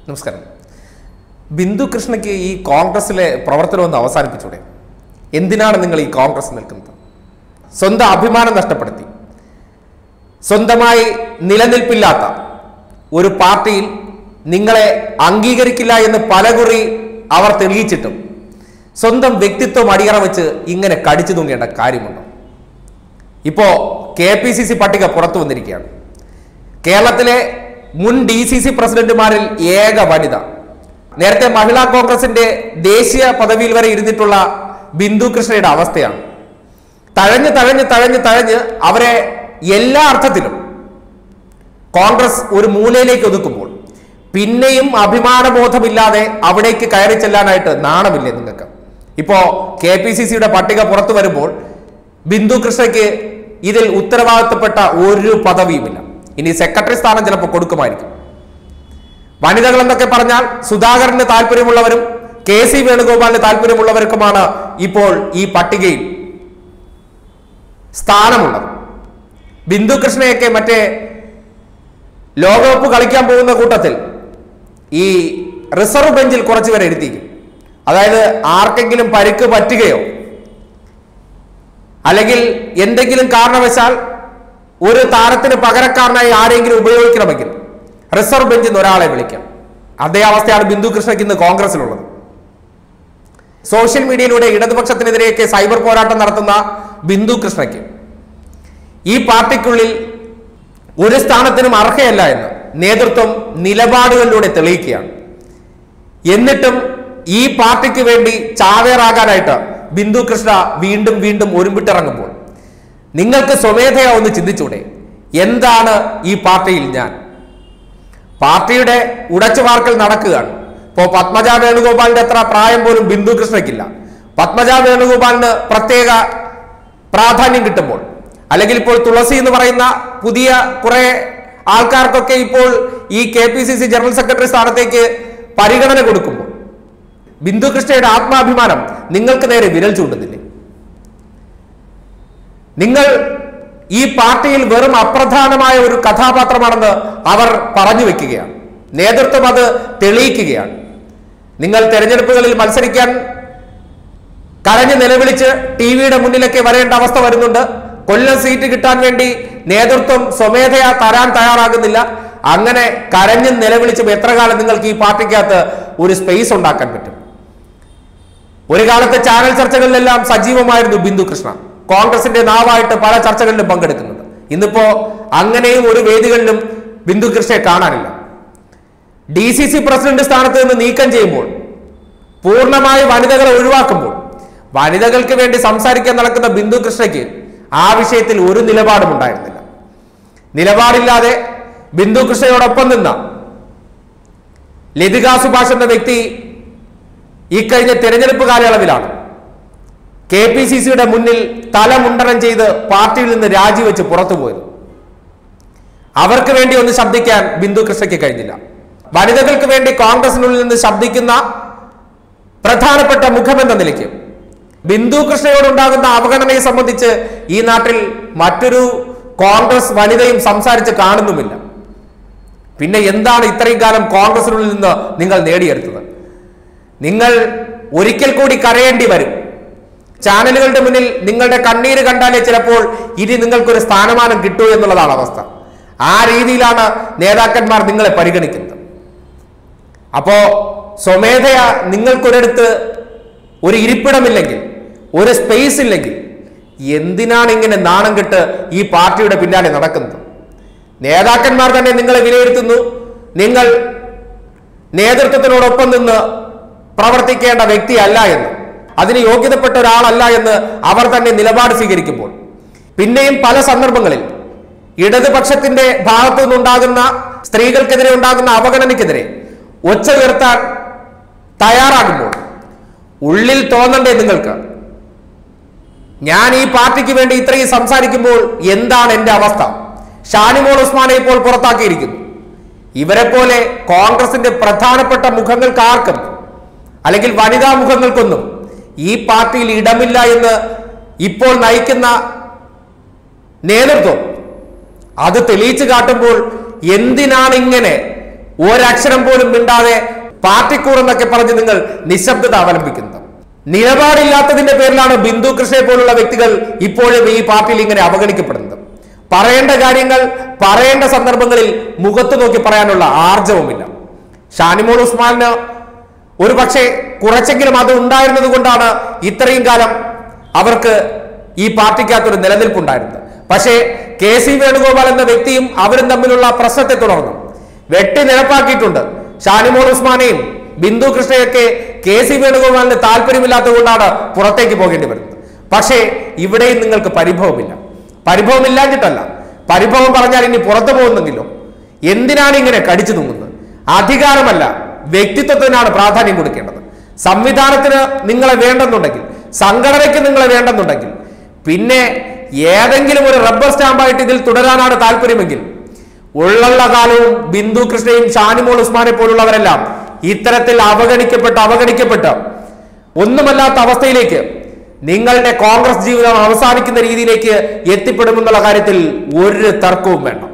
നമസ്കാരം ബിന്ദു കൃഷ്ണയ്ക്ക് ഈ കോൺഗ്രസിലെ പ്രവർത്തനം ഒന്ന് അവസാനിപ്പിച്ചൂടെ എന്തിനാണ് നിങ്ങൾ ഈ കോൺഗ്രസ് നിൽക്കുന്നത് സ്വന്തം അഭിമാനം നഷ്ടപ്പെടുത്തി സ്വന്തമായി നിലനിൽപ്പില്ലാത്ത ഒരു പാർട്ടിയിൽ നിങ്ങളെ അംഗീകരിക്കില്ല എന്ന് പലകുറി അവർ തെളിയിച്ചിട്ടും സ്വന്തം വ്യക്തിത്വം അടിയറ വെച്ച് ഇങ്ങനെ കടിച്ചു തൂങ്ങേണ്ട കാര്യമുണ്ടോ ഇപ്പോ കെ പി സി സി പട്ടിക പുറത്തു വന്നിരിക്കുകയാണ് കേരളത്തിലെ മുൻ ഡി സി സി പ്രസിഡന്റുമാരിൽ ഏക വനിത നേരത്തെ മഹിളാ കോൺഗ്രസിന്റെ ദേശീയ പദവിയിൽ വരെ ഇരുന്നിട്ടുള്ള ബിന്ദു കൃഷ്ണയുടെ അവസ്ഥയാണ് തഴഞ്ഞ് തഴഞ്ഞ് തഴഞ്ഞ് തഴഞ്ഞ് അവരെ എല്ലാ അർത്ഥത്തിലും കോൺഗ്രസ് ഒരു മൂലയിലേക്ക് ഒതുക്കുമ്പോൾ പിന്നെയും അഭിമാനബോധമില്ലാതെ അവിടേക്ക് കയറി ചെല്ലാനായിട്ട് നാണമില്ലേ നിങ്ങൾക്ക് ഇപ്പോ കെ പി സി സിയുടെ പട്ടിക പുറത്തു വരുമ്പോൾ ബിന്ദു കൃഷ്ണയ്ക്ക് ഇതിൽ ഉത്തരവാദിത്തപ്പെട്ട ഒരു പദവിയുമില്ല ഇനി സെക്രട്ടറി സ്ഥാനം ചിലപ്പോൾ കൊടുക്കുമായിരിക്കും വനിതകൾ എന്നൊക്കെ പറഞ്ഞാൽ സുധാകരന് താല്പര്യമുള്ളവരും കെ സി വേണുഗോപാലിന് താല്പര്യമുള്ളവർക്കുമാണ് ഇപ്പോൾ ഈ പട്ടികയിൽ സ്ഥാനമുള്ളത് ബിന്ദു കൃഷ്ണയൊക്കെ മറ്റേ ലോകകപ്പ് കളിക്കാൻ പോകുന്ന കൂട്ടത്തിൽ ഈ റിസർവ് ബെഞ്ചിൽ കുറച്ച് പേരെ ഇരുത്തിക്കും അതായത് ആർക്കെങ്കിലും പരിക്ക് പറ്റുകയോ അല്ലെങ്കിൽ എന്തെങ്കിലും കാരണവശാൽ ഒരു താരത്തിന് പകരക്കാരനായി ആരെങ്കിലും ഉപയോഗിക്കണമെങ്കിൽ റിസർവ് ബെഞ്ചിൽ നിന്ന് ഒരാളെ വിളിക്കാം അതേ അവസ്ഥയാണ് ബിന്ദു കൃഷ്ണയ്ക്ക് ഇന്ന് കോൺഗ്രസിലുള്ളത് സോഷ്യൽ മീഡിയയിലൂടെ ഇടതുപക്ഷത്തിനെതിരെയൊക്കെ സൈബർ പോരാട്ടം നടത്തുന്ന ബിന്ദു കൃഷ്ണയ്ക്ക് ഈ പാർട്ടിക്കുള്ളിൽ ഒരു സ്ഥാനത്തിനും അർഹയല്ല എന്ന് നേതൃത്വം നിലപാടുകളിലൂടെ തെളിയിക്കുകയാണ് എന്നിട്ടും ഈ പാർട്ടിക്ക് വേണ്ടി ചാവേറാകാനായിട്ട് ബിന്ദു കൃഷ്ണ വീണ്ടും വീണ്ടും ഒരുമ്പിട്ടിറങ്ങുമ്പോൾ നിങ്ങൾക്ക് സ്വമേധയാ ഒന്ന് ചിന്തിച്ചൂടെ എന്താണ് ഈ പാർട്ടിയിൽ ഞാൻ പാർട്ടിയുടെ ഉടച്ചുവാർക്കൽ നടക്കുകയാണ് ഇപ്പോ പത്മജ വേണുഗോപാലിന്റെ അത്ര പ്രായം പോലും ബിന്ദു കൃഷ്ണയ്ക്കില്ല പത്മജ വേണുഗോപാലിന് പ്രത്യേക പ്രാധാന്യം കിട്ടുമ്പോൾ അല്ലെങ്കിൽ ഇപ്പോൾ തുളസി എന്ന് പറയുന്ന പുതിയ കുറെ ആൾക്കാർക്കൊക്കെ ഇപ്പോൾ ഈ K P C C general secretary സ്ഥാനത്തേക്ക് പരിഗണന കൊടുക്കുമ്പോൾ ബിന്ദു കൃഷ്ണയുടെ ആത്മാഭിമാനം നിങ്ങൾക്ക് നേരെ വിരൽ ചൂണ്ടുന്നില്ലേ നിങ്ങൾ ഈ പാർട്ടിയിൽ വെറും അപ്രധാനമായ ഒരു കഥാപാത്രമാണെന്ന് അവർ പറഞ്ഞു വെക്കുകയാണ് നേതൃത്വം അത് തെളിയിക്കുകയാണ് നിങ്ങൾ തെരഞ്ഞെടുപ്പുകളിൽ മത്സരിക്കാൻ കരഞ്ഞ് നിലവിളിച്ച് ടി വിയുടെ മുന്നിലൊക്കെ വരേണ്ട അവസ്ഥ വരുന്നുണ്ട് കൊല്ലം സീറ്റ് കിട്ടാൻ വേണ്ടി നേതൃത്വം സ്വമേധയാ തരാൻ തയ്യാറാകുന്നില്ല അങ്ങനെ കരഞ്ഞ് നിലവിളിച്ചും എത്ര കാലം നിങ്ങൾക്ക് ഈ പാർട്ടിക്കകത്ത് ഒരു സ്പേസ് ഉണ്ടാക്കാൻ പറ്റും ഒരു കാലത്തെ ചാനൽ ചർച്ചകളിലെല്ലാം സജീവമായിരുന്നു ബിന്ദു കൃഷ്ണ കോൺഗ്രസിന്റെ നാവായിട്ട് പല ചർച്ചകളിലും പങ്കെടുക്കുന്നുണ്ട് ഇന്നിപ്പോ അങ്ങനെയും ഒരു വേദികളിലും ബിന്ദു കൃഷ്ണയെ കാണാനില്ല ഡി സി സി പ്രസിഡന്റ് സ്ഥാനത്ത് നിന്ന് നീക്കം ചെയ്യുമ്പോൾ പൂർണ്ണമായി വനിതകളെ ഒഴിവാക്കുമ്പോൾ വനിതകൾക്ക് വേണ്ടി സംസാരിക്കാൻ നടക്കുന്ന ബിന്ദു കൃഷ്ണയ്ക്ക് ആ വിഷയത്തിൽ ഒരു നിലപാടും ഉണ്ടായിരുന്നില്ല നിലപാടില്ലാതെ ബിന്ദു കൃഷ്ണയോടൊപ്പം നിന്ന ലതിക സുഭാഷ് എന്ന വ്യക്തി ഇക്കഴിഞ്ഞ തെരഞ്ഞെടുപ്പ് കാലയളവിലാണ് കെ പി സി സിയുടെ മുന്നിൽ തലമുണ്ടനം ചെയ്ത് പാർട്ടിയിൽ നിന്ന് രാജിവെച്ച് പുറത്തുപോയത് അവർക്ക് വേണ്ടി ഒന്ന് ശബ്ദിക്കാൻ ബിന്ദു കൃഷ്ണയ്ക്ക് കഴിഞ്ഞില്ല വനിതകൾക്ക് വേണ്ടി കോൺഗ്രസിനുള്ളിൽ നിന്ന് ശബ്ദിക്കുന്ന പ്രധാനപ്പെട്ട മുഖമെന്ന നിലയ്ക്ക് ബിന്ദു കൃഷ്ണയോടുണ്ടാകുന്ന അവഗണനയെ സംബന്ധിച്ച് ഈ നാട്ടിൽ മറ്റൊരു കോൺഗ്രസ് വനിതയും സംസാരിച്ച് കാണുന്നുമില്ല പിന്നെ എന്താണ് ഇത്രയും കാലം കോൺഗ്രസിനുള്ളിൽ നിന്ന് നിങ്ങൾ നേടിയെടുത്തത് നിങ്ങൾ ഒരിക്കൽ കൂടി കരയേണ്ടി വരും ചാനലുകളുടെ മുന്നിൽ നിങ്ങളുടെ കണ്ണീര് കണ്ടാലേ ചിലപ്പോൾ ഇനി നിങ്ങൾക്കൊരു സ്ഥാനമാനം കിട്ടൂ എന്നുള്ളതാണ് അവസ്ഥ ആ രീതിയിലാണ് നേതാക്കന്മാർ നിങ്ങളെ പരിഗണിക്കുന്നത് അപ്പോ സ്വമേധയാ നിങ്ങൾക്കൊരിടത്ത് ഒരു ഇരിപ്പിടമില്ലെങ്കിൽ ഒരു സ്പേസ് ഇല്ലെങ്കിൽ എന്തിനാണ് ഇങ്ങനെ നാണം കെട്ട് ഈ പാർട്ടിയുടെ പിന്നാലെ നടക്കുന്നത് നേതാക്കന്മാർ തന്നെ നിങ്ങളെ വിലയിരുത്തുന്നു നിങ്ങൾ നേതൃത്വത്തിനോടൊപ്പം നിന്ന് പ്രവർത്തിക്കേണ്ട വ്യക്തിയല്ല എന്ന് അതിന് യോഗ്യതപ്പെട്ട ഒരാളല്ല എന്ന് അവർ തന്നെ നിലപാട് സ്വീകരിക്കുമ്പോൾ പിന്നെയും പല സന്ദർഭങ്ങളിൽ ഇടതുപക്ഷത്തിന്റെ ഭാഗത്തു നിന്നുണ്ടാകുന്ന സ്ത്രീകൾക്കെതിരെ ഉണ്ടാകുന്ന അവഗണനയ്ക്കെതിരെ ഒച്ച ഉയർത്താൻ തയ്യാറാകുമ്പോൾ ഉള്ളിൽ തോന്നണ്ടേ നിങ്ങൾക്ക് ഞാൻ ഈ പാർട്ടിക്ക് വേണ്ടി ഇത്രയും സംസാരിക്കുമ്പോൾ എന്താണ് എന്റെ അവസ്ഥ ഷാനിമോൾ ഉസ്മാനെ ഇപ്പോൾ പുറത്താക്കിയിരിക്കുന്നു ഇവരെ പോലെ കോൺഗ്രസിന്റെ പ്രധാനപ്പെട്ട മുഖങ്ങൾക്ക് ആർക്കും അല്ലെങ്കിൽ വനിതാ മുഖങ്ങൾക്കൊന്നും ഈ പാർട്ടിയിൽ ഇടമില്ല എന്ന് ഇപ്പോൾ നയിക്കുന്ന നേതൃത്വം അത് തെളിയിച്ചു കാട്ടുമ്പോൾ എന്തിനാണ് ഇങ്ങനെ ഒരക്ഷരം പോലും മിണ്ടാതെ പാർട്ടിക്കൂർ എന്നൊക്കെ പറഞ്ഞ് നിങ്ങൾ നിശബ്ദത അവലംബിക്കുന്നത് നിലപാടില്ലാത്തതിന്റെ പേരിലാണ് ബിന്ദു കൃഷ്ണയെ പോലുള്ള വ്യക്തികൾ ഇപ്പോഴും ഈ പാർട്ടിയിൽ ഇങ്ങനെ അവഗണിക്കപ്പെടുന്നത് പറയേണ്ട കാര്യങ്ങൾ പറയേണ്ട സന്ദർഭങ്ങളിൽ മുഖത്ത് നോക്കി പറയാനുള്ള ആർജവുമില്ല ഷാനിമോൾ ഉസ്മാന് ഒരു പക്ഷേ കുറച്ചെങ്കിലും അത് ഉണ്ടായിരുന്നത് കൊണ്ടാണ് ഇത്രയും കാലം അവർക്ക് ഈ പാർട്ടിക്കകത്തൊരു നിലനിൽപ്പുണ്ടായിരുന്നത് പക്ഷേ കെ സി വേണുഗോപാൽ എന്ന വ്യക്തിയും അവരും തമ്മിലുള്ള പ്രശ്നത്തെ തുടർന്നു വെട്ടി നിരപ്പാക്കിയിട്ടുണ്ട് ഷാനിമോൾ ഉസ്മാനെയും ബിന്ദു കൃഷ്ണയൊക്കെ കെ സി വേണുഗോപാലിന് താല്പര്യമില്ലാത്തത് കൊണ്ടാണ് പുറത്തേക്ക് പോകേണ്ടി വരുന്നത് പക്ഷേ ഇവിടെയും നിങ്ങൾക്ക് പരിഭവമില്ല പരിഭവമില്ലാഞ്ഞിട്ടല്ല പരിഭവം പറഞ്ഞാൽ ഇനി പുറത്തു പോകുന്നെങ്കിലോ എന്തിനാണ് ഇങ്ങനെ കടിച്ചു തൂങ്ങുന്നത് അധികാരമല്ല വ്യക്തിത്വത്തിനാണ് പ്രാധാന്യം കൊടുക്കേണ്ടത് സംവിധാനത്തിന് നിങ്ങളെ വേണ്ടെന്നുണ്ടെങ്കിൽ സംഘടനയ്ക്ക് നിങ്ങളെ വേണ്ടെന്നുണ്ടെങ്കിൽ പിന്നെ ഏതെങ്കിലും ഒരു റബ്ബർ സ്റ്റാമ്പായിട്ട് ഇതിൽ തുടരാനാണ് താല്പര്യമെങ്കിൽ ഉള്ള കാലവും ബിന്ദു കൃഷ്ണയും ഷാനിമോൾ ഉസ്മാനെ പോലുള്ളവരെല്ലാം ഇത്തരത്തിൽ അവഗണിക്കപ്പെട്ട് അവഗണിക്കപ്പെട്ട് ഒന്നുമല്ലാത്ത അവസ്ഥയിലേക്ക് നിങ്ങളുടെ കോൺഗ്രസ് ജീവിതം അവസാനിക്കുന്ന രീതിയിലേക്ക് എത്തിപ്പെടുമെന്നുള്ള കാര്യത്തിൽ ഒരു തർക്കവും വേണ്ട